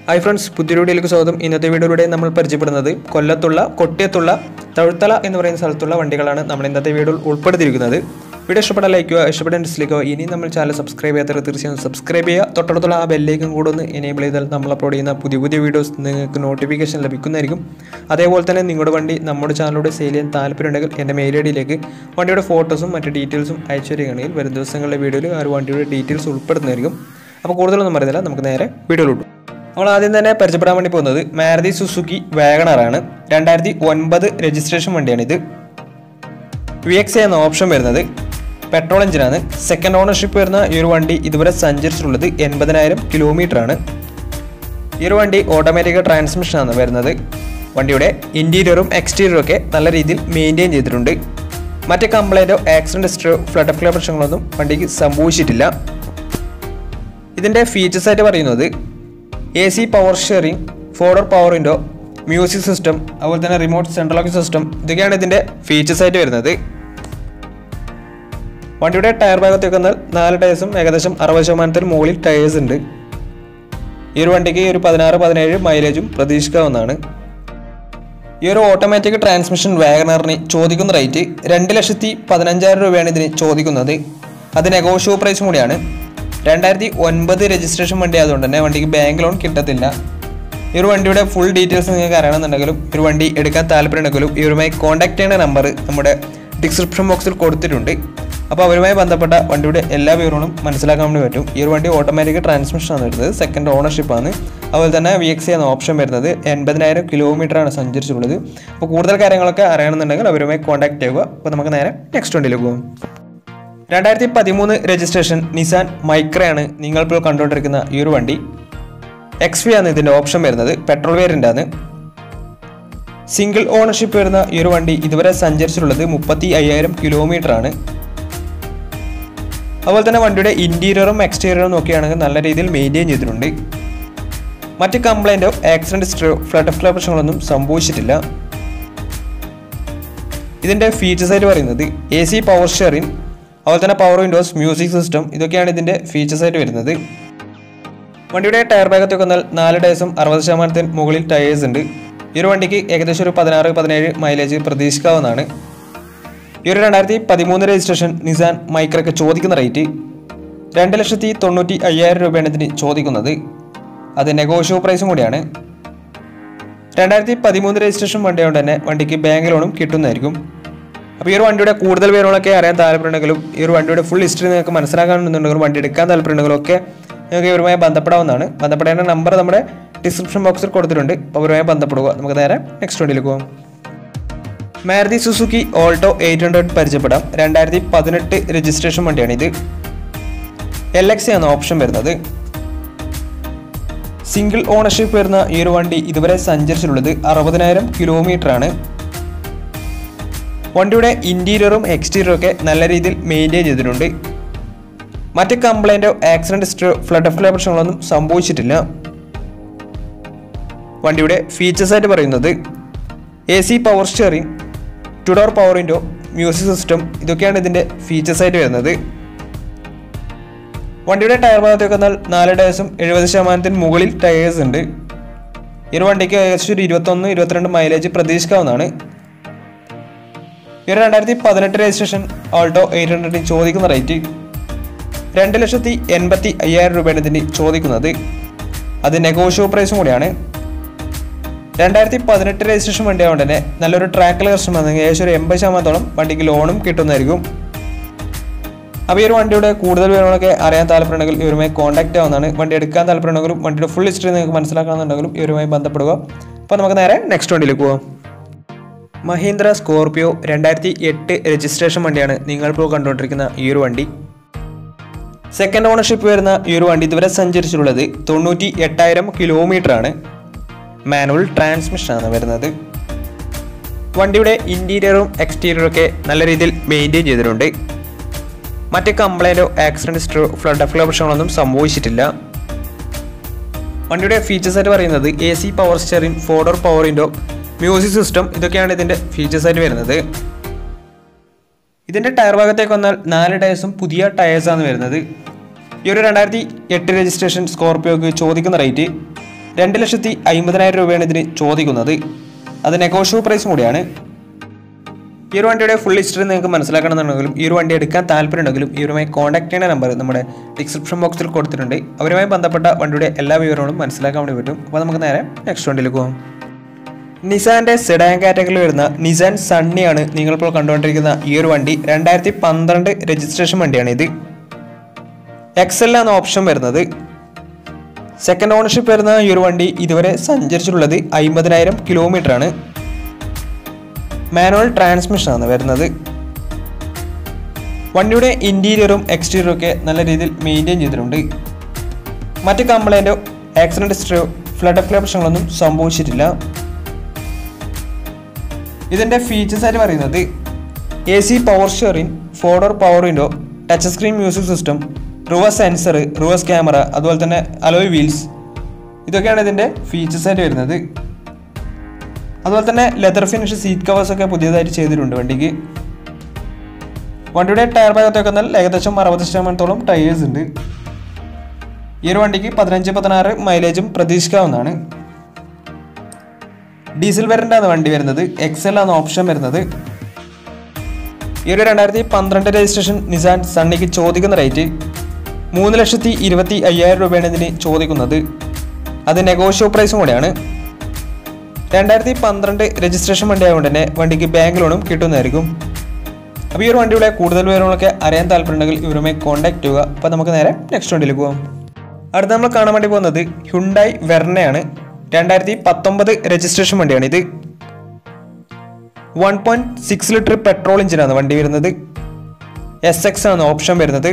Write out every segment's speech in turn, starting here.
hi friends പുതിയ വീഡിയോയിലേക്ക് സ്വാഗതം ഇന്നത്തെ വീഡിയോയിലൂടെ നമ്മൾ പരിചയപ്പെടുന്നത് കൊല്ലത്തുള്ള കൊട്ടിയത്തുള്ള തഴുത്തല എന്ന് പറയുന്ന സ്ഥലത്തുള്ള വണ്ടികളാണ് നമ്മൾ ഇന്നത്തെ വീഡിയോയിൽ ഉൾപ്പെടുത്തിയിരിക്കുന്നത് വീഡിയോ ഇഷ്ടപ്പെട്ടാൽ ലൈക്കുക ഇഷ്ടപ്പെട്ടാൽ ഡിസ്ലൈക്കോ ഇനി നമ്മൾ ചാനൽ സബ്സ്ക്രൈബ് ചെയ്യാത്തവർ തീർച്ചയായും സബ്സ്ക്രൈബ് ചെയ്യുക തൊട്ടടുത്തുള്ള ആ ബെല്ലേക്കും കൂടെ ഒന്ന് എനേബിൾ ചെയ്താൽ നമ്മൾ അപ്ലോഡ് ചെയ്യുന്ന പുതിയ പുതിയ വീഡിയോസ് നിങ്ങൾക്ക് നോട്ടിഫിക്കേഷൻ ലഭിക്കുന്നതായിരിക്കും അതേപോലെ തന്നെ നിങ്ങളുടെ വണ്ടി നമ്മുടെ ചാനലിലൂടെ സെയിൽ ചെയ്യാൻ താല്പര്യമുണ്ടെങ്കിൽ എൻ്റെ മെയിൽ ഐ ഡിയിലേക്ക് വണ്ടിയുടെ ഫോട്ടോസും മറ്റ് ഡീറ്റെയിൽസും അയച്ചു തരികയാണെങ്കിൽ വരും ദിവസങ്ങളിലെ വീഡിയോയിൽ ആ ഒരു വണ്ടിയുടെ ഡീറ്റെയിൽസ് ഉൾപ്പെടുന്നതായിരിക്കും അപ്പോൾ കൂടുതലൊന്നും പറയുന്നില്ല നമുക്ക് നേരെ വീഡിയോയിലോട്ട് നമ്മൾ ആദ്യം തന്നെ പരിചയപ്പെടാൻ വേണ്ടി പോകുന്നത് മാരുതി സുസുക്കി വാഗണറാണ് രണ്ടായിരത്തി ഒൻപത് രജിസ്ട്രേഷൻ വണ്ടിയാണിത് വി എക്സ് എന്ന ഓപ്ഷൻ വരുന്നത് പെട്രോൾ എഞ്ചിനാണ് സെക്കൻഡ് ഓണർഷിപ്പ് വരുന്ന ഈ ഒരു വണ്ടി ഇതുവരെ സഞ്ചരിച്ചിട്ടുള്ളത് എൺപതിനായിരം കിലോമീറ്റർ ആണ് ഈ ഒരു വണ്ടി ഓട്ടോമാറ്റിക് ട്രാൻസ്മിഷനാണ് വരുന്നത് വണ്ടിയുടെ ഇൻറ്റീരിയറും എക്സ്റ്റീരിയറും ഒക്കെ നല്ല രീതിയിൽ മെയിൻറ്റെയിൻ ചെയ്തിട്ടുണ്ട് മറ്റ് കംപ്ലൈൻറ്റോ ആക്സിഡൻറ്റ് ഹിസ്റ്ററിയോ ഫ്ലഡ് ഫ്ലോ പ്രശ്നങ്ങളൊന്നും വണ്ടിക്ക് സംഭവിച്ചിട്ടില്ല ഇതിൻ്റെ ഫീച്ചേഴ്സ് ആയിട്ട് പറയുന്നത് A C power steering four door power window music system അതുപോലെ തന്നെ റിമോട്ട് സെൻട്രൽ ലോക്കിംഗ് സിസ്റ്റം ഇതൊക്കെയാണ് ഇതിൻ്റെ ഫീച്ചേഴ്സ് ആയിട്ട് വരുന്നത് വണ്ടിയുടെ ടയർ ഭാഗത്തേക്ക് വന്നാൽ നാല് ടയേഴ്സും ഏകദേശം അറുപത് ശതമാനത്തിന് മുകളിൽ ടയേഴ്സ് ഉണ്ട് ഈ ഒരു വണ്ടിക്ക് ഒരു പതിനാറ് പതിനേഴ് മൈലേജും പ്രതീക്ഷിക്കാവുന്നതാണ് ഈ ഒരു ഓട്ടോമാറ്റിക് ട്രാൻസ്മിഷൻ വാഗണറിന് ചോദിക്കുന്ന റേറ്റ് രണ്ട് ലക്ഷത്തി പതിനഞ്ചായിരം രൂപയാണ് ഇതിന് ചോദിക്കുന്നത് അത് നെഗോഷ്യോ പ്രൈസും കൂടിയാണ് രണ്ടായിരത്തി ഒൻപത് രജിസ്ട്രേഷൻ വണ്ടി ആയതുകൊണ്ട് തന്നെ വണ്ടിക്ക് ബാങ്ക് ലോൺ കിട്ടത്തില്ല ഈ ഒരു വണ്ടിയുടെ ഫുൾ ഡീറ്റെയിൽസ് നിങ്ങൾക്ക് അറിയണമെന്നുണ്ടെങ്കിലും ഈ ഒരു വണ്ടി എടുക്കാൻ താല്പര്യമുണ്ടെങ്കിലും ഇവരുമായി കോൺടാക്ട് ചെയ്യേണ്ട നമ്പർ നമ്മുടെ ഡിസ്ക്രിപ്ഷൻ ബോക്സിൽ കൊടുത്തിട്ടുണ്ട് അപ്പോൾ അവരുമായി ബന്ധപ്പെട്ട വണ്ടിയുടെ എല്ലാ വിവരങ്ങളും മനസ്സിലാക്കാൻ വേണ്ടി പറ്റും ഈ ഒരു വണ്ടി ഓട്ടോമാറ്റിക് ട്രാൻസ്മിഷൻ ആണ് വരുന്നത് സെക്കൻഡ് ഓണർഷിപ്പാണ് അതുപോലെ തന്നെ വി എക്സ് എന്ന ഓപ്ഷൻ വരുന്നത് എൺപതിനായിരം കിലോമീറ്ററാണ് സഞ്ചരിച്ചിട്ടുള്ളത് അപ്പോൾ കൂടുതൽ കാര്യങ്ങളൊക്കെ അറിയണമെന്നുണ്ടെങ്കിൽ അവരുമായി കോൺടാക്ട് ചെയ്യുക അപ്പോൾ നമുക്ക് നേരെ നെക്സ്റ്റ് വണ്ടിയിലേക്ക് പോകും രണ്ടായിരത്തി പതിമൂന്ന് രജിസ്ട്രേഷൻ നിസാൻ മൈക്രയാണ് നിങ്ങളിപ്പോൾ കണ്ടുകൊണ്ടിരിക്കുന്ന ഈ ഒരു വണ്ടി എക്സ് വി ആണ് ഇതിൻ്റെ ഓപ്ഷൻ വരുന്നത് പെട്രോൾ വേരിയൻ്റ് ആണ് സിംഗിൾ ഓണർഷിപ്പ് വരുന്ന ഈ ഒരു വണ്ടി ഇതുവരെ സഞ്ചരിച്ചിട്ടുള്ളത് മുപ്പത്തി അയ്യായിരം കിലോമീറ്റർ ആണ് അതുപോലെ തന്നെ വണ്ടിയുടെ ഇൻറ്റീരിയറും എക്സ്റ്റീരിയറും നോക്കുകയാണെങ്കിൽ നല്ല രീതിയിൽ മെയിൻറ്റെയിൻ ചെയ്തിട്ടുണ്ട് മറ്റ് കംപ്ലൈൻറ്റോ ആക്സിഡൻറ്റ് ഹിസ്റ്ററിയോ ഫ്ലഡ് ഫ്ലോ പ്രശ്നങ്ങളൊന്നും സംഭവിച്ചിട്ടില്ല ഇതിൻ്റെ ഫീച്ചേഴ്സ് ആയിട്ട് പറയുന്നത് എ സി പവർ ഷെയറിംഗ് അതുപോലെ തന്നെ പവർ വിൻഡോസ് മ്യൂസിക് സിസ്റ്റം ഇതൊക്കെയാണ് ഇതിൻ്റെ ഫീച്ചേഴ്സ് ആയിട്ട് വരുന്നത് വണ്ടിയുടെ ടയർ ഭാഗത്തൊക്കെ വന്നാൽ നാല് ടയേഴ്സും അറുപത് ശതമാനത്തിന് മുകളിൽ ടയേഴ്സ് ഉണ്ട് ഈ ഒരു വണ്ടിക്ക് ഏകദേശം ഒരു പതിനാറ് പതിനേഴ് മൈലേജ് പ്രതീക്ഷിക്കാവുന്നതാണ് ഈ ഒരു രണ്ടായിരത്തി പതിമൂന്ന് രജിസ്ട്രേഷൻ നിസാൻ മൈക്രൊക്കെ ചോദിക്കുന്ന റേറ്റ് രണ്ട് ലക്ഷത്തി തൊണ്ണൂറ്റി അയ്യായിരം രൂപയാണ് ഇതിന് ചോദിക്കുന്നത് അത് നെഗോഷ്യോ പ്രൈസും കൂടിയാണ് രണ്ടായിരത്തി പതിമൂന്ന് രജിസ്ട്രേഷൻ വണ്ടി കൊണ്ട് തന്നെ വണ്ടിക്ക് ബാങ്ക് ലോണും കിട്ടുന്നതായിരിക്കും അപ്പോൾ ഈ ഒരു വണ്ടിയുടെ കൂടുതൽ പേരുകളൊക്കെ അറിയാൻ താല്പര്യമുണ്ടെങ്കിലും ഈ ഒരു വണ്ടിയുടെ ഫുൾ ഹിസ്റ്ററി നിങ്ങൾക്ക് മനസ്സിലാക്കാനുണ്ടെങ്കിലും വണ്ടി എടുക്കാൻ താല്പര്യമുണ്ടെങ്കിലും ഒക്കെ നിങ്ങൾക്ക് ഇവരുമായി ബന്ധപ്പെടാവുന്നതാണ് ബന്ധപ്പെടേണ്ട നമ്പർ നമ്മുടെ ഡിസ്ക്രിപ്ഷൻ ബോക്സിൽ കൊടുത്തിട്ടുണ്ട് അപ്പോൾ അവരുമായി ബന്ധപ്പെടുക നമുക്ക് നേരെ നെക്സ്റ്റ് വണ്ടിയിലേക്ക് പോകാം Maruti Suzuki Alto eight hundred പരിചയപ്പെടാം രണ്ടായിരത്തി പതിനെട്ട് രജിസ്ട്രേഷൻ വണ്ടിയാണിത് എൽ എക്സ് ആണ് ഓപ്ഷൻ വരുന്നത് സിംഗിൾ ഓണർഷിപ്പ് വരുന്ന ഈ ഒരു വണ്ടി ഇതുവരെ സഞ്ചരിച്ചിട്ടുള്ളത് അറുപതിനായിരം കിലോമീറ്റർ ആണ് വണ്ടിയുടെ ഇൻറ്റീരിയറും എക്സ്റ്റീരിയറും ഒക്കെ നല്ല രീതിയിൽ മെയിൻറ്റെയിൻ ചെയ്തിട്ടുണ്ട് മറ്റ് കംപ്ലൈൻറ്റോ ആക്സിഡൻറ്റ് ഹിസ്റ്ററിയോ ഫ്ലഡ് ഫ്ലോ പ്രശ്നങ്ങളൊന്നും സംഭവിച്ചിട്ടില്ല വണ്ടിയുടെ ഫീച്ചേഴ്സ് ആയിട്ട് പറയുന്നത് A C power steering two door power window music system ഇതൊക്കെയാണ് ഇതിൻ്റെ ഫീച്ചേഴ്സ് ആയിട്ട് വരുന്നത് വണ്ടിയുടെ ടയർ ഭാഗത്തേക്ക് വന്നാൽ നാല് ടയേഴ്സും എഴുപത് ശതമാനത്തിന് മുകളിൽ ടയേഴ്സ് ഉണ്ട് ഈ ഒരു വണ്ടിക്ക് ഏകദേശം ഒരു ഇരുപത്തൊന്ന് ഇരുപത്തിരണ്ട് മൈലേജ് പ്രതീക്ഷിക്കാവുന്നതാണ് ഈ ഒരു രണ്ടായിരത്തി പതിനെട്ട് രജിസ്ട്രേഷൻ ഓൾട്ടോ എയ്റ്റ് ഹൺഡ്രഡിന് ചോദിക്കുന്ന റേറ്റ് രണ്ട് ലക്ഷത്തി എൺപത്തി അയ്യായിരം രൂപയാണ് ഇതിന് ചോദിക്കുന്നത് അത് നെഗോഷ്യോ പ്രൈസും കൂടിയാണ് രണ്ടായിരത്തി പതിനെട്ട് രജിസ്ട്രേഷൻ വണ്ടി ആയതുകൊണ്ട് തന്നെ നല്ലൊരു ട്രാക്കിൽ കസ്റ്റമർ ഏകദേശം ഒരു എൺപത് ശതമാനത്തോളം വണ്ടിക്ക് ലോണും കിട്ടുന്നതായിരിക്കും അപ്പോൾ ഈ ഒരു വണ്ടിയുടെ കൂടുതൽ വിവരങ്ങളൊക്കെ അറിയാൻ താല്പര്യമുണ്ടെങ്കിൽ ഇവരുമായി കോൺടാക്ട് ആവുന്നതാണ് വണ്ടി എടുക്കാൻ താല്പര്യമുണ്ടെങ്കിലും വണ്ടിയുടെ ഫുൾ ഹിസ്റ്ററി നിങ്ങൾക്ക് മനസ്സിലാക്കണമെന്നുണ്ടെങ്കിലും ഇവരുമായി ബന്ധപ്പെടുക അപ്പോൾ നമുക്ക് നേരെ നെക്സ്റ്റ് വണ്ടിയിലേക്ക് പോകാം മഹീന്ദ്ര സ്കോർപിയോ രണ്ടായിരത്തി എട്ട് രജിസ്ട്രേഷൻ വണ്ടിയാണ് നിങ്ങളിപ്പോൾ കണ്ടുകൊണ്ടിരിക്കുന്ന ഈ ഒരു വണ്ടി സെക്കൻഡ് ഓണർഷിപ്പ് വരുന്ന ഈ ഒരു വണ്ടി ഇതുവരെ സഞ്ചരിച്ചിട്ടുള്ളത് തൊണ്ണൂറ്റി എട്ടായിരം കിലോമീറ്റർ ആണ് മാനുവൽ ട്രാൻസ്മിഷനാണ് വരുന്നത് വണ്ടിയുടെ ഇൻറ്റീരിയറും എക്സ്റ്റീരിയറും ഒക്കെ നല്ല രീതിയിൽ മെയിൻറ്റെയിൻ ചെയ്തിട്ടുണ്ട് മറ്റ് കംപ്ലൈൻറ്റോ ആക്സിഡൻറ്റ് ഹിസ്റ്ററോ ഫ്ലഡ് ഫ്ലോ പ്രശ്നങ്ങളൊന്നും സംഭവിച്ചിട്ടില്ല വണ്ടിയുടെ ഫീച്ചേഴ്സ് ആയിട്ട് പറയുന്നത് A C power steering four door power window music system ഇതൊക്കെയാണ് ഇതിൻ്റെ ഫീച്ചേഴ്സ് ആയിട്ട് വരുന്നത് ഇതിൻ്റെ ടയർ ഭാഗത്തേക്ക് വന്നാൽ നാല് ടയേഴ്സും പുതിയ ടയേഴ്സാണ് വരുന്നത് ഈ ഒരു രണ്ടായിരത്തി എട്ട് രജിസ്ട്രേഷൻ സ്കോർപിയോക്ക് ചോദിക്കുന്ന റേറ്റ് രണ്ട് ലക്ഷത്തി അമ്പതിനായിരം രൂപയാണ് ഇതിന് ചോദിക്കുന്നത് അത് നെഗോഷ്യബിൾ പ്രൈസും കൂടിയാണ് ഈ ഒരു വണ്ടിയുടെ ഫുൾ ഹിസ്റ്ററി നിങ്ങൾക്ക് മനസ്സിലാക്കണമെന്നുണ്ടെങ്കിലും ഈ ഒരു വണ്ടി എടുക്കാൻ താല്പര്യമുണ്ടെങ്കിലും ഇവരുമായി കോൺടാക്ട് ചെയ്യുന്ന നമ്പർ നമ്മുടെ ഡിസ്ക്രിപ്ഷൻ ബോക്സിൽ കൊടുത്തിട്ടുണ്ട് അവരുമായി ബന്ധപ്പെട്ട വണ്ടിയുടെ എല്ലാ വിവരങ്ങളും മനസ്സിലാക്കാൻ വേണ്ടി പറ്റും അപ്പോൾ നമുക്ക് നേരെ നെക്സ്റ്റ് വണ്ടിയിലേക്ക് പോകാം നിസാന്റെ സെഡാൻ കാറ്റഗറിയിൽ വരുന്ന നിസാൻ സണ്ണിയാണ് നിങ്ങളിപ്പോൾ കണ്ടുകൊണ്ടിരിക്കുന്ന ഈ ഒരു വണ്ടി രണ്ടായിരത്തി പന്ത്രണ്ട് രജിസ്ട്രേഷൻ വണ്ടിയാണ് ഇത് എക്സലാണ് ഓപ്ഷൻ വരുന്നത് സെക്കൻഡ് ഓണർഷിപ്പ് വരുന്ന ഈ ഒരു വണ്ടി ഇതുവരെ സഞ്ചരിച്ചിട്ടുള്ളത് അമ്പതിനായിരം കിലോമീറ്റർ ആണ് മാനുവൽ ട്രാൻസ്മിഷൻ ആണ് വരുന്നത് വണ്ടിയുടെ ഇൻറ്റീരിയറും എക്സ്റ്റീരിയറും ഒക്കെ നല്ല രീതിയിൽ മെയിൻറ്റെയിൻ ചെയ്തിട്ടുണ്ട് മറ്റ് കംപ്ലൈൻറ്റോ ആക്സിഡൻറ്റ് ഹിസ്റ്ററിയോ ഫ്ലഡ് ഓഫ് പ്രശ്നങ്ങളൊന്നും സംഭവിച്ചിട്ടില്ല ഇതിൻ്റെ ഫീച്ചേഴ്സ് ആയിട്ട് പറയുന്നത് A C power steering four door power window touch screen music system reverse sensor reverse camera അതുപോലെ തന്നെ അലോയ് വീൽസ് ഇതൊക്കെയാണ് ഇതിൻ്റെ ഫീച്ചേഴ്സ് ആയിട്ട് വരുന്നത് അതുപോലെ തന്നെ ലെതർ ഫിനിഷ് സീറ്റ് കവേഴ്സ് ഒക്കെ പുതിയതായിട്ട് ചെയ്തിട്ടുണ്ട് വണ്ടിക്ക് വണ്ടിയുടെ ടയർ ഭാഗത്തൊക്കെ എന്നാൽ ഏകദേശം അറുപത് ശതമാനത്തോളം ടയേഴ്സ് ഉണ്ട് ഈ ഒരു വണ്ടിക്ക് പതിനഞ്ച് പതിനാറ് മൈലേജും പ്രതീക്ഷിക്കാവുന്നതാണ് ഡീസൽ വേരിയൻ്റാണ് വണ്ടി വരുന്നത് എക്സൽ ആണ് ഓപ്ഷൻ വരുന്നത് ഈ ഒരു രണ്ടായിരത്തി പന്ത്രണ്ട് രജിസ്ട്രേഷൻ നിസാൻ സണ്ണിക്ക് ചോദിക്കുന്ന റേറ്റ് മൂന്ന് ലക്ഷത്തി ഇരുപത്തി അയ്യായിരം രൂപയാണ് ഇതിന് ചോദിക്കുന്നത് അത് നെഗോഷ്യോ പ്രൈസും കൂടെയാണ് രണ്ടായിരത്തി പന്ത്രണ്ട് രജിസ്ട്രേഷൻ വണ്ടി ആയതുകൊണ്ട് തന്നെ വണ്ടിക്ക് ബാങ്ക് ലോണും കിട്ടുന്നതായിരിക്കും അപ്പോൾ ഈ ഒരു വണ്ടിയുടെ കൂടുതൽ വിവരങ്ങളൊക്കെ അറിയാൻ താല്പര്യമുണ്ടെങ്കിൽ ഇവരുമായി കോൺടാക്ട് ചെയ്യുക അപ്പോൾ നമുക്ക് നേരെ നെക്സ്റ്റ് വണ്ടിയിലേക്ക് പോകാം അടുത്ത നമ്മൾ കാണാൻ വേണ്ടി പോകുന്നത് ഹ്യുണ്ടായി വെർണയാണ് രണ്ടായിരത്തി പത്തൊമ്പത് രജിസ്ട്രേഷൻ വണ്ടിയാണ് ഇത് one point six litre petrol എഞ്ചിനാണ് വണ്ടി വരുന്നത് എസ് എക്സ് ആണ് ഓപ്ഷൻ വരുന്നത്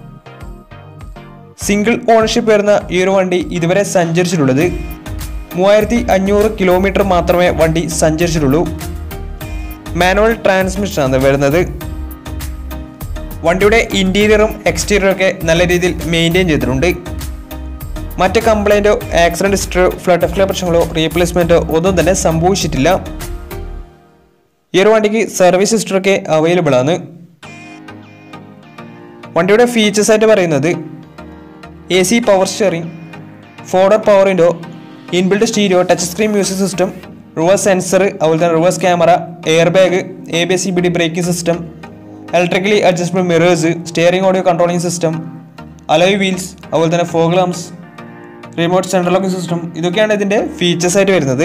സിംഗിൾ ഓണർഷിപ്പ് വരുന്ന ഈ ഒരു വണ്ടി ഇതുവരെ സഞ്ചരിച്ചിട്ടുള്ളത് മൂവായിരത്തി അഞ്ഞൂറ് കിലോമീറ്റർ മാത്രമേ വണ്ടി സഞ്ചരിച്ചിട്ടുള്ളൂ മാനുവൽ ട്രാൻസ്മിഷൻ ആണ് വരുന്നത് വണ്ടിയുടെ ഇൻറ്റീരിയറും എക്സ്റ്റീരിയറും ഒക്കെ നല്ല രീതിയിൽ മെയിൻറ്റെയിൻ ചെയ്തിട്ടുണ്ട് മറ്റ് കംപ്ലൈൻറ്റോ ആക്സിഡൻറ്റ് ഹിസ്റ്ററോ ഫ്ലഡ് ഓഫ് പ്രശ്നങ്ങളോ റീപ്ലേസ്മെൻറ്റോ ഒന്നും തന്നെ സംഭവിച്ചിട്ടില്ല ഈ ഒരു വണ്ടിക്ക് സർവീസ് ഹിസ്റ്ററൊക്കെ അവൈലബിൾ ആണ് വണ്ടിയുടെ ഫീച്ചേഴ്സ് ആയിട്ട് പറയുന്നത് A C power steering four door power window inbuilt stereo touch screen music system reverse sensor അതുപോലെ തന്നെ reverse camera air bag A B C B D braking system electrically adjustable mirrors steering audio controlling system alloy wheels അതുപോലെ തന്നെ fog lamps remote central locking system ഇതൊക്കെയാണ് ഇതിൻ്റെ features ആയിട്ട് വരുന്നത്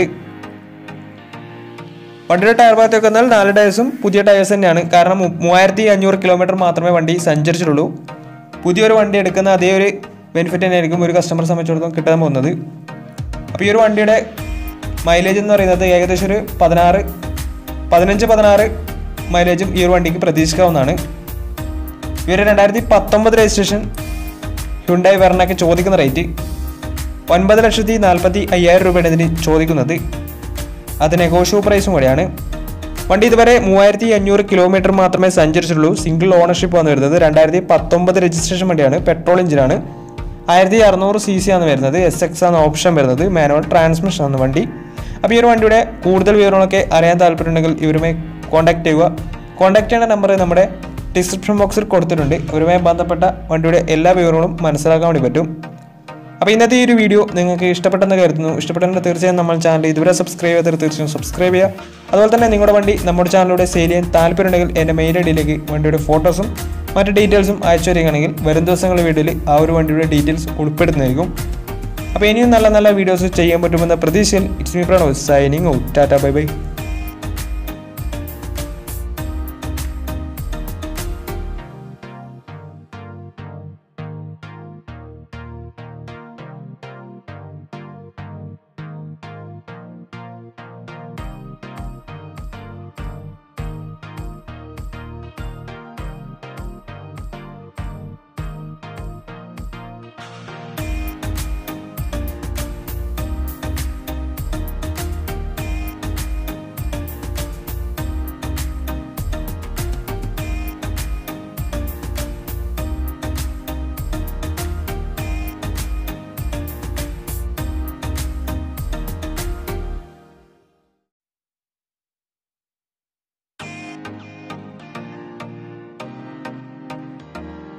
വണ്ടിയുടെ tyre ഭാഗത്തൊക്കെ എന്നാൽ നാല് ടയേഴ്സും പുതിയ ടയേഴ്സ് തന്നെയാണ് കാരണം മു- മൂവായിരത്തി അഞ്ഞൂറ് കിലോമീറ്റർ മാത്രമേ വണ്ടി സഞ്ചരിച്ചിട്ടുള്ളൂ പുതിയൊരു വണ്ടി എടുക്കുന്ന അതേ ഒരു ബെനിഫിറ്റ് തന്നെയായിരിക്കും ഒരു കസ്റ്റമറെ സംബന്ധിച്ചിടത്തോളം കിട്ടാൻ പോകുന്നത് അപ്പോൾ ഈ ഒരു വണ്ടിയുടെ മൈലേജ് എന്ന് പറയുന്നത് ഏകദേശം ഒരു പതിനാറ് പതിനഞ്ച് പതിനാറ് മൈലേജും ഈ ഒരു വണ്ടിക്ക് പ്രതീക്ഷിക്കാവുന്നതാണ് ഈ ഒരു രണ്ടായിരത്തി പത്തൊമ്പത് രജിസ്ട്രേഷൻ ഹ്യുണ്ടായി വെർണൊക്കെ ചോദിക്കുന്ന റേറ്റ് ഒൻപത് ലക്ഷത്തി നാൽപ്പത്തി അയ്യായിരം രൂപയാണ് ഇതിന് ചോദിക്കുന്നത് അത് നെഗോഷ്യബിൾ പ്രൈസും കൂടിയാണ് വണ്ടി ഇതുവരെ മൂവായിരത്തി അഞ്ഞൂറ് കിലോമീറ്റർ മാത്രമേ സഞ്ചരിച്ചിട്ടുള്ളൂ സിംഗിൾ ഓണർഷിപ്പ് ആണ് വരുന്നത് രണ്ടായിരത്തി പത്തൊമ്പത് രജിസ്ട്രേഷൻ വണ്ടിയാണ് പെട്രോൾ എഞ്ചിനാണ് ആയിരത്തി അറുന്നൂറ് സി സി ആണ് വരുന്നത് എസ് എക്സ് ആണ് ഓപ്ഷൻ വരുന്നത് മാനുവൽ ട്രാൻസ്മിഷൻ ആണ് വണ്ടി അപ്പോൾ ഈ ഒരു വണ്ടിയുടെ കൂടുതൽ വിവരങ്ങളൊക്കെ അറിയാൻ താല്പര്യമുണ്ടെങ്കിൽ ഇവരുമായി കോൺടാക്ട് ചെയ്യുക കോൺടാക്ട് ചെയ്യേണ്ട നമ്പർ നമ്മുടെ ഡിസ്ക്രിപ്ഷൻ ബോക്സിൽ കൊടുത്തിട്ടുണ്ട് അവരുമായി ബന്ധപ്പെട്ട വണ്ടിയുടെ എല്ലാ വിവരങ്ങളും മനസ്സിലാക്കാൻ വേണ്ടി പറ്റും അപ്പോൾ ഇന്നത്തെ ഈ ഒരു വീഡിയോ നിങ്ങൾക്ക് ഇഷ്ടപ്പെട്ടെന്ന് കരുതുന്നു ഇഷ്ടപ്പെട്ടെങ്കിൽ തീർച്ചയായും നമ്മൾ ചാനൽ ഇതുവരെ സബ്സ്ക്രൈബ് ചെയ്താൽ തീർച്ചയായും സബ്സ്ക്രൈബ് ചെയ്യുക അതുപോലെ തന്നെ നിങ്ങളുടെ വണ്ടി നമ്മുടെ ചാനലിലൂടെ സെയിൽ ചെയ്യാൻ താല്പര്യമുണ്ടെങ്കിൽ എൻ്റെ മെയിൽ ഐ ഡിയിലേക്ക് വണ്ടിയുടെ ഫോട്ടോസും മറ്റ് ഡീറ്റെയിൽസും അയച്ചു തരികയാണെങ്കിൽ വരും ദിവസങ്ങളുടെ വീഡിയോയിൽ ആ ഒരു വണ്ടിയുടെ ഡീറ്റെയിൽസ് ഉൾപ്പെടുന്നതായിരിക്കും അപ്പോൾ ഇനിയും നല്ല നല്ല വീഡിയോസ് ചെയ്യാൻ പറ്റുമെന്ന പ്രതീക്ഷയിൽ it's me Pranav signing out tata bye by